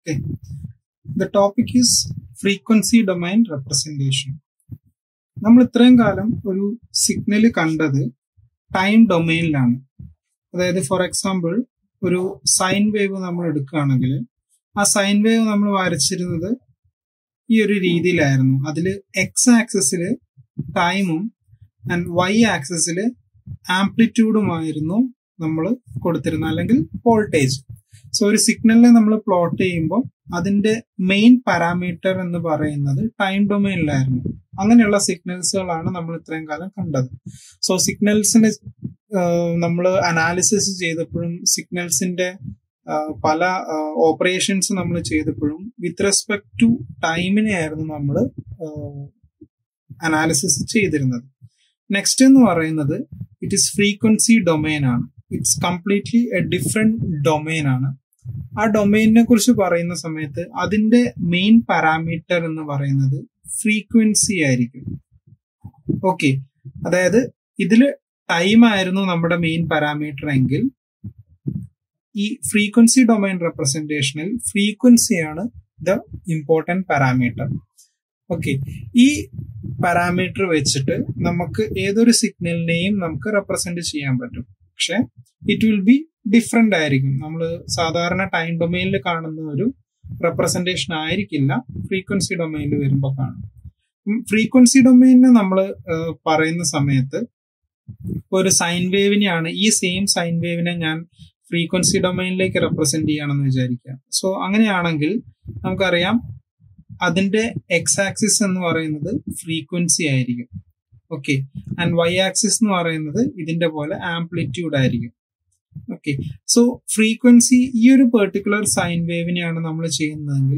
Okay. The topic is frequency domain representation. നമ്മൾ ഇത്രയും കാലം ഒരു സിഗ്നൽ കണ്ടത് ടൈം ഡൊമെയിനിലാണ് അതായത് ഫോർ എക്സാമ്പിൾ ഒരു സൈൻ വേവ് നമ്മൾ എടുക്കുകയാണെങ്കിൽ ആ സൈൻ വേവ് നമ്മൾ വരച്ചിരുന്നത് ഈ ഒരു രീതിയിലായിരുന്നു അതിൽ എക്സ് ആക്സസിൽ ടൈമും ആൻഡ് വൈ ആക്സസിൽ ആംപ്ലിറ്റ്യൂഡുമായിരുന്നു നമ്മൾ കൊടുത്തിരുന്നത് അല്ലെങ്കിൽ വോൾട്ടേജ് സോ ഒരു സിഗ്നലിനെ നമ്മൾ പ്ലോട്ട് ചെയ്യുമ്പോൾ അതിന്റെ മെയിൻ പാരാമീറ്റർ എന്ന് പറയുന്നത് ടൈം ഡൊമൈനിലായിരുന്നു അങ്ങനെയുള്ള സിഗ്നൽസുകളാണ് നമ്മൾ ഇത്രയും കാലം കണ്ടത് സോ സിഗ്നൽസിന് നമ്മൾ അനാലിസിസ് ചെയ്തപ്പോഴും സിഗ്നൽസിന്റെ പല ഓപ്പറേഷൻസ് നമ്മൾ ചെയ്തപ്പോഴും വിത്ത് റെസ്പെക്ട് ടു ടൈമിനെ ആയിരുന്നു നമ്മൾ അനാലിസിസ് ചെയ്തിരുന്നത് നെക്സ്റ്റ് എന്ന് പറയുന്നത് ഇറ്റ് ഇസ് ഫ്രീക്വൻസി ഡൊമൈൻ ആണ് it's completely a different domain ആണ് ആ ഡൊമൈനിനെ കുറിച്ച് പറയുന്ന സമയത്ത് അതിന്റെ മെയിൻ പാരാമീറ്റർ എന്ന് പറയുന്നത് ഫ്രീക്വൻസി ആയിരിക്കും ഓക്കെ അതായത് ഇതില് ടൈം ആയിരുന്നു നമ്മുടെ മെയിൻ പാരാമീറ്റർ എങ്കിൽ ഈ ഫ്രീക്വൻസി ഡൊമൈൻ റെപ്രസെന്റേഷനിൽ ഫ്രീക്വൻസിയാണ് ദ ഇമ്പോർട്ടൻറ്റ് പാരാമീറ്റർ ഓക്കെ ഈ പാരാമീറ്റർ വെച്ചിട്ട് നമുക്ക് ഏതൊരു സിഗ്നലിനെയും നമുക്ക് റെപ്രസെന്റ് ചെയ്യാൻ പറ്റും പക്ഷെ ഇറ്റ് വിൽ ബി ഡിഫറെന്റ് ആയിരിക്കും നമ്മൾ സാധാരണ ടൈം ഡൊമൈനിൽ കാണുന്ന ഒരു റെപ്രസെന്റേഷൻ ആയിരിക്കില്ല ഫ്രീക്വൻസി ഡൊമൈനിൽ വരുമ്പോൾ കാണും ഫ്രീക്വൻസി ഡൊമൈനിനെ നമ്മൾ പറയുന്ന സമയത്ത് ഇപ്പോൾ ഒരു സൈൻ വേവിനെയാണ് ഈ സെയിം സൈൻ വേവിനെ ഞാൻ ഫ്രീക്വൻസി ഡൊമൈനിലേക്ക് റെപ്രസെന്റ് ചെയ്യണമെന്ന് വിചാരിക്കാം സോ അങ്ങനെയാണെങ്കിൽ നമുക്കറിയാം അതിന്റെ എക്സ് ആക്സിസ് എന്ന് പറയുന്നത് ഫ്രീക്വൻസി ആയിരിക്കും ഓക്കെ ആൻഡ് വൈ ആക്സിസ് എന്ന് പറയുന്നത് ഇതിന്റെ പോലെ ആംപ്ലിറ്റ്യൂഡ് ആയിരിക്കും ഓക്കെ സോ ഫ്രീക്വൻസി ഈ ഒരു പെർട്ടിക്കുലർ സൈൻ വേവിനെയാണ് നമ്മൾ ചെയ്യുന്നതെങ്കിൽ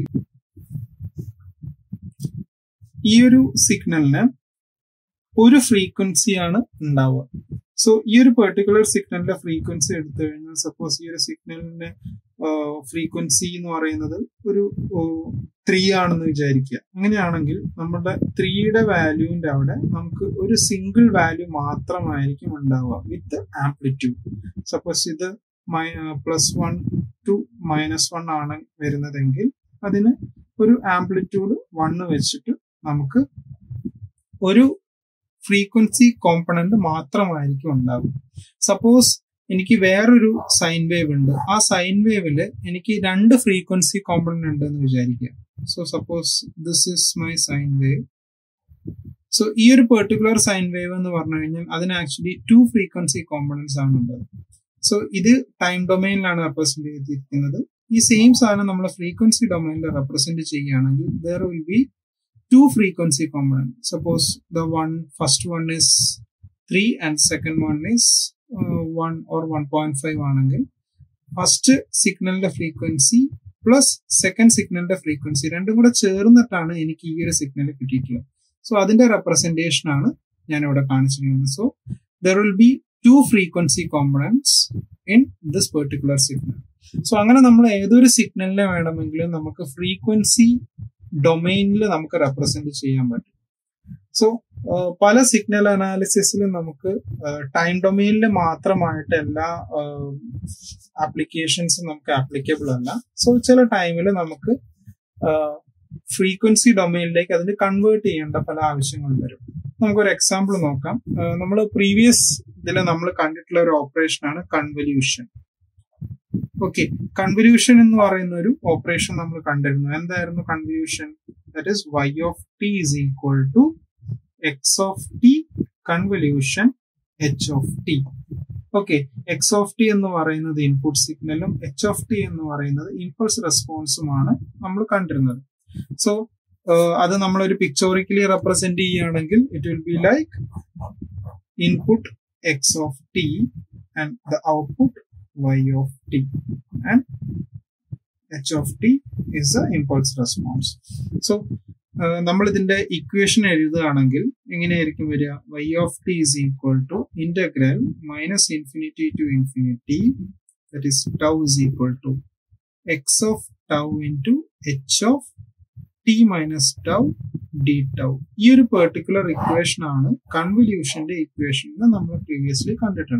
ഈ ഒരു സിഗ്നലിന് ഒരു ഫ്രീക്വൻസിയാണ് ഉണ്ടാവുക സോ ഈ ഒരു പെർട്ടിക്കുലർ സിഗ്നലിന്റെ ഫ്രീക്വൻസി എടുത്തു കഴിഞ്ഞാൽ സപ്പോസ് ഈ ഒരു സിഗ്നലിന്റെ ഫ്രീക്വൻസി എന്ന് പറയുന്നത് ഒരു ത്രീ ആണെന്ന് വിചാരിക്കുക അങ്ങനെയാണെങ്കിൽ നമ്മുടെ ത്രീയുടെ വാല്യൂവിന്റെ അവിടെ നമുക്ക് ഒരു സിംഗിൾ വാല്യൂ മാത്രമായിരിക്കും ഉണ്ടാവുക വിത്ത് ആംപ്ലിറ്റ്യൂഡ് സപ്പോസ് ഇത് plus one to minus one ആണ് വരുന്നതെങ്കിൽ അതിന് ഒരു ആംപ്ലിറ്റ്യൂഡ് വണ്ണ് വെച്ചിട്ട് നമുക്ക് ഒരു ഫ്രീക്വൻസി കോമ്പണന്റ് മാത്രമായിരിക്കും ഉണ്ടാകും സപ്പോസ് എനിക്ക് വേറൊരു സൈൻ വേവ് ഉണ്ട് ആ സൈൻ വേവില് എനിക്ക് രണ്ട് ഫ്രീക്വൻസി കോമ്പണന്റ് ഉണ്ട് എന്ന് വിചാരിക്കുക so suppose this is my sine wave so ഈ ഒരു പെർട്ടിക്കുലർ സൈൻ വേവ് എന്ന് പറഞ്ഞു കഴിഞ്ഞാൽ അതിന് ആക്ച്വലി ടു ഫ്രീക്വൻസി കോമ്പണൻസ് ആണ് ഉള്ളത് സോ ഇത് ടൈം ഡൊമൈനിലാണ് റെപ്രസെന്റ് ചെയ്തിരിക്കുന്നത് ഈ സെയിം സാധനം നമ്മൾ ഫ്രീക്വൻസി ഡൊമൈനിൽ റെപ്രസെന്റ് ചെയ്യുകയാണെങ്കിൽ there will be two frequency component. Suppose the one first one is 3 and second one is uh, 1 or 1.5 ആണെങ്കിൽ ഫസ്റ്റ് സിഗ്നലിന്റെ ഫ്രീക്വൻസി പ്ലസ് സെക്കൻഡ് സിഗ്നലിന്റെ ഫ്രീക്വൻസി രണ്ടും കൂടെ ചേർന്നിട്ടാണ് എനിക്ക് ഈ ഒരു സിഗ്നൽ കിട്ടിയിട്ടുള്ളത് സോ അതിന്റെ റെപ്രസെന്റേഷൻ ആണ് ഞാൻ ഇവിടെ കാണിച്ചിരിക്കുന്നത് so there will be two frequency components in this particular signal so അങ്ങനെ നമ്മൾ ഏതൊരു സിഗ്നലിനെ വേണമെങ്കിലും നമുക്ക് ഫ്രീക്വൻസി ഡൊമൈനിൽ നമുക്ക് റെപ്രസെന്റ് ചെയ്യാൻ പറ്റും സോ പല സിഗ്നൽ അനാലിസിസിലും നമുക്ക് ടൈം ഡൊമൈനിൽ മാത്രമായിട്ട് എല്ലാ ആപ്ലിക്കേഷൻസും നമുക്ക് ആപ്ലിക്കബിൾ അല്ല സോ ചില ടൈമിൽ നമുക്ക് ഫ്രീക്വൻസി ഡൊമൈനിലേക്ക് അതിന് കൺവേർട്ട് ചെയ്യേണ്ട പല ആവശ്യങ്ങളും വരും നമുക്കൊരു എക്സാമ്പിൾ നോക്കാം നമ്മൾ പ്രീവിയസ് ഇതിൽ നമ്മൾ കണ്ടിട്ടുള്ള ഒരു ഓപ്പറേഷൻ ആണ് കൺവല്യൂഷൻ ഓക്കെ കൺവല്യൂഷൻ എന്ന് പറയുന്ന ഒരു ഓപ്പറേഷൻ നമ്മൾ കണ്ടിരുന്നു എന്തായിരുന്നു convolution that is y of t is equal to x of t convolution h of t okay x of t എന്ന് പറയുന്നത് ഇൻപുട്ട് സിഗ്നലും എച്ച് ഓഫ് ടി എന്ന് പറയുന്നത് ഇമ്പൾസ് റെസ്പോൺസുമാണ് നമ്മൾ കണ്ടിരുന്നത് സോ അത് നമ്മൾ ഒരു പിക്ചോറിക്കലി റെപ്രസെന്റ് ചെയ്യുകയാണെങ്കിൽ it will be like input x of t and the output y of t and h of t is the impulse response. So നമ്മൾ ഇതിന്റെ ഇക്വേഷൻ എഴുതുകയാണെങ്കിൽ എങ്ങനെയായിരിക്കും വരിക y of t is equal to integral minus infinity to infinity that is tau is equal to x of tau into h of t minus tau d tau ഈ ഒരു particular equation ആണ് കൺവല്യൂഷന്റെ equation നമ്മൾ previously കണ്ടിട്ടുണ്ട്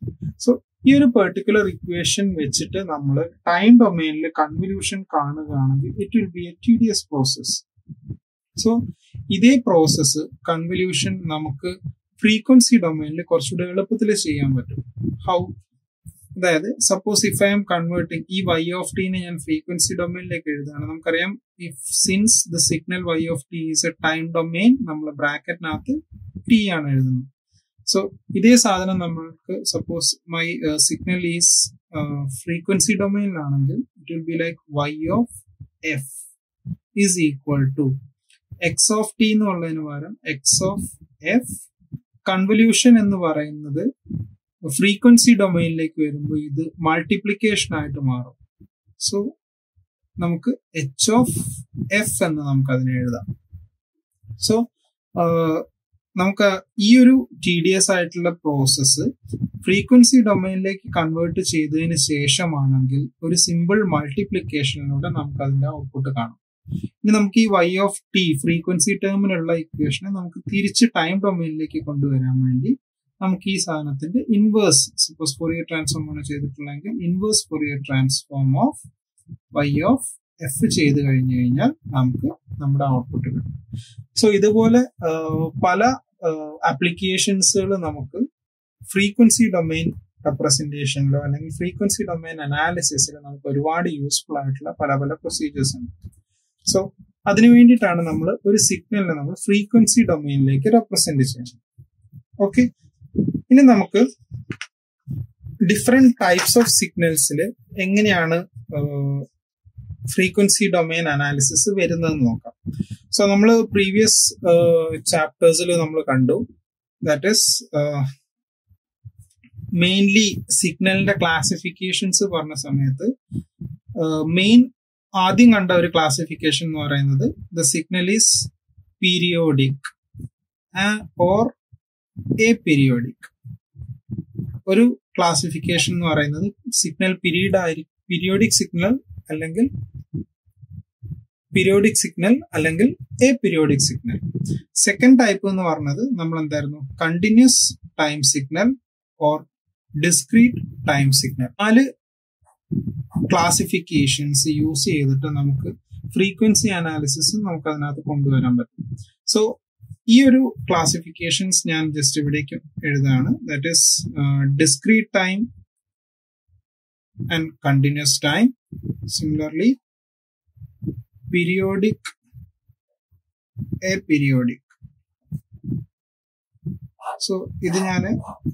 so ഈ ഒരു particular equation വെച്ചിട്ട് നമ്മൾ ടൈം ഡൊമൈനിൽ കൺവല്യൂഷൻ കാണുകയാണെങ്കിൽ it will be a T D S process so ഇതേ പ്രോസസ്സ് കൺവല്യൂഷൻ നമുക്ക് ഫ്രീക്വൻസി ഡൊമൈനിൽ കുറച്ചുകൂടെ എളുപ്പത്തിൽ ചെയ്യാൻ പറ്റും ഹൗ അതായത് suppose if I'm converting ഈ വൈ ഓഫ് ടീനെ ഞാൻ ഫ്രീക്വൻസി ഡൊമൈനിലേക്ക് എഴുതുകയാണ് നമുക്കറിയാം if since the signal y of t is a time domain നമ്മൾ ബ്രാക്കറ്റിനകത്ത് ടി ആണ് എഴുതുന്നത് സോ ഇതേ സാധനം നമ്മൾക്ക് suppose my signal is frequency ഡൊമൈനിലാണെങ്കിൽ it will be like Y of f is equal to x of t എന്ന് ഉള്ളതിന് പകരം എക്സ് ഓഫ് എഫ് കൺവല്യൂഷൻ എന്ന് പറയുന്നത് ഫ്രീക്വൻസി ഡൊമൈനിലേക്ക് വരുമ്പോൾ ഇത് മൾട്ടിപ്ലിക്കേഷൻ ആയിട്ട് മാറും സോ നമുക്ക് എച്ച് ഓഫ് എഫ് എന്ന് നമുക്ക് അതിനെ എഴുതാം സോ നമുക്ക് ഈ ഒരു ടി ഡി എസ് ആയിട്ടുള്ള പ്രോസസ്സ് ഫ്രീക്വൻസി ഡൊമൈനിലേക്ക് കൺവേർട്ട് ചെയ്തതിന് ശേഷമാണെങ്കിൽ ഒരു സിമ്പിൾ മൾട്ടിപ്ലിക്കേഷനിലൂടെ നമുക്ക് അതിന്റെ ഔട്ട്പുട്ട് കാണാം ഇനി നമുക്ക് ഈ വൈ ഓഫ് ടി ഫ്രീക്വൻസി ടേമിലുള്ള ഇക്വേഷനെ നമുക്ക് തിരിച്ച് ടൈം ഡൊമൈനിലേക്ക് കൊണ്ടുവരാൻ വേണ്ടി നമുക്ക് ഈ സാധനത്തിന്റെ ഇൻവേഴ്സ് സപ്പോസ് ഫോറിയർ ട്രാൻസ്ഫോം ആണ് ചെയ്തിട്ടുള്ളതെങ്കിൽ inverse Fourier transform of y of f ചെയ്ത് കഴിഞ്ഞു കഴിഞ്ഞാൽ നമുക്ക് നമ്മുടെ ഔട്ട്പുട്ട് കിട്ടും സോ ഇതുപോലെ പല ആപ്ലിക്കേഷൻസുകൾ നമുക്ക് ഫ്രീക്വൻസി ഡൊമൈൻ റെപ്രസെന്റേഷനിലോ അല്ലെങ്കിൽ ഫ്രീക്വൻസി ഡൊമൈൻ അനാലിസിസിലോ നമുക്ക് ഒരുപാട് യൂസ്ഫുൾ ആയിട്ടുള്ള പല പല പ്രൊസീജിയേഴ്സ് ഉണ്ട് സോ അതിനു വേണ്ടിയിട്ടാണ് നമ്മൾ ഒരു സിഗ്നലിനെ നമ്മൾ ഫ്രീക്വൻസി ഡൊമൈനിലേക്ക് റെപ്രസെന്റ് ചെയ്യുന്നത് ഓക്കെ ഇനി നമുക്ക് ഡിഫറെന്റ് ടൈപ്സ് ഓഫ് സിഗ്നൽസിൽ എങ്ങനെയാണ് ഫ്രീക്വൻസി ഡൊമൈൻ അനാലിസിസ് വരുന്നതെന്ന് നോക്കാം സോ നമ്മൾ പ്രീവിയസ് ചാപ്റ്റേഴ്സിൽ നമ്മൾ കണ്ടു ദാറ്റ് ഇസ് മെയിൻലി സിഗ്നലിന്റെ ക്ലാസിഫിക്കേഷൻസ് പറഞ്ഞ സമയത്ത് മെയിൻ ആദ്യം കണ്ട ഒരു ക്ലാസിഫിക്കേഷൻ എന്ന് പറയുന്നത് the signal is periodic or aperiodic ഒരു ക്ലാസിഫിക്കേഷൻ എന്ന് പറയുന്നത് സിഗ്നൽ പീരീഡ് ആയിരിക്കും പീരിയോഡിക് സിഗ്നൽ അല്ലെങ്കിൽ പീരിയോഡിക് സിഗ്നൽ അല്ലെങ്കിൽ aperiodic signal second type എന്ന് പറഞ്ഞത് നമ്മൾ എന്തായിരുന്നു continuous time signal or discrete time signal നാല് ക്ലാസിഫിക്കേഷൻസ് യൂസ് ചെയ്തിട്ട് നമുക്ക് ഫ്രീക്വൻസി അനാലിസിസ് നമുക്ക് അതിനകത്ത് കൊണ്ടുവരാൻ പറ്റും സോ ഈ ഒരു ക്ലാസിഫിക്കേഷൻസ് ഞാൻ ജസ്റ്റ് ഇവിടേക്ക് എഴുതാണ് that is discrete time and continuous time similarly periodic aperiodic so ഇത് ഞാൻ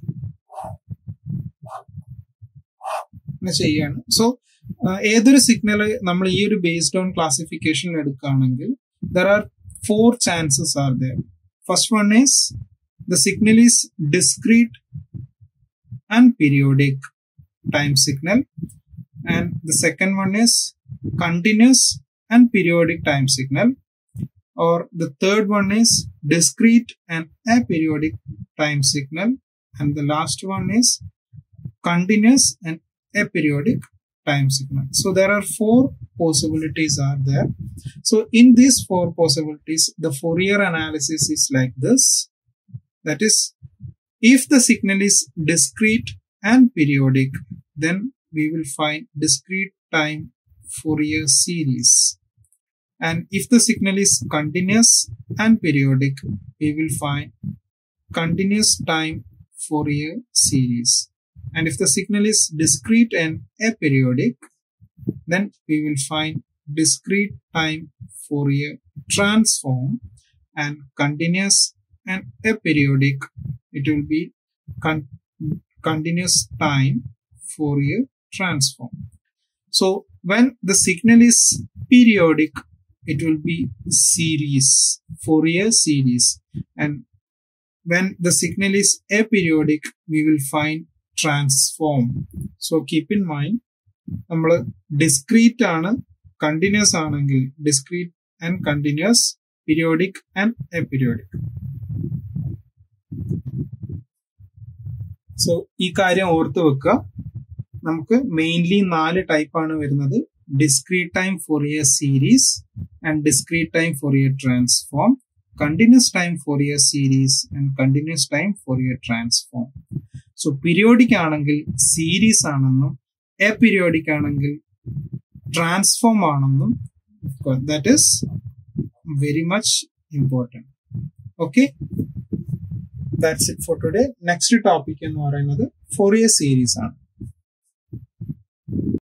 ചെയ്യാണ് സോ ഏതൊരു സിഗ്നൽ നമ്മൾ ഈ ഒരു ബേസ്ഡ് ഓൺ ക്ലാസിഫിക്കേഷൻ എടുക്കുകയാണെങ്കിൽ there are four chances are there first one is the signal is discrete and periodic time signal and the second one is continuous and periodic time signal or the third one is discrete and aperiodic time signal and the last one is continuous and aperiodic time signal so there are four possibilities are there so in these four possibilities the fourier analysis is like this that is if the signal is discrete and periodic then we will find discrete time Fourier series. And if the signal is continuous and periodic, we will find continuous time Fourier series. And if the signal is discrete and aperiodic, then we will find discrete time Fourier transform and continuous and aperiodic. It will be con- continuous time Fourier transform. So when the signal is periodic, it will be series, Fourier series. And when the signal is aperiodic, we will find transform. So keep in mind, നമ്മൾ discrete ആണ് continuous ആണെങ്കിൽ discrete and continuous periodic and aperiodic so ഈ കാര്യം ഓർത്ത് വെക്കുക നമുക്ക് mainly നാല് ടൈപ്പാണ് വരുന്നത് discrete time Fourier series and discrete time Fourier transform continuous time Fourier series and continuous time Fourier transform so periodic ആണെങ്കിൽ സീരീസ് ആണെന്നും എ പീരിയോഡിക് ആണെങ്കിൽ ട്രാൻസ്ഫോം ആണെന്നും that is very much important okay that's it for today next topic എന്ന് പറയുന്നത് Fourier series ആണ്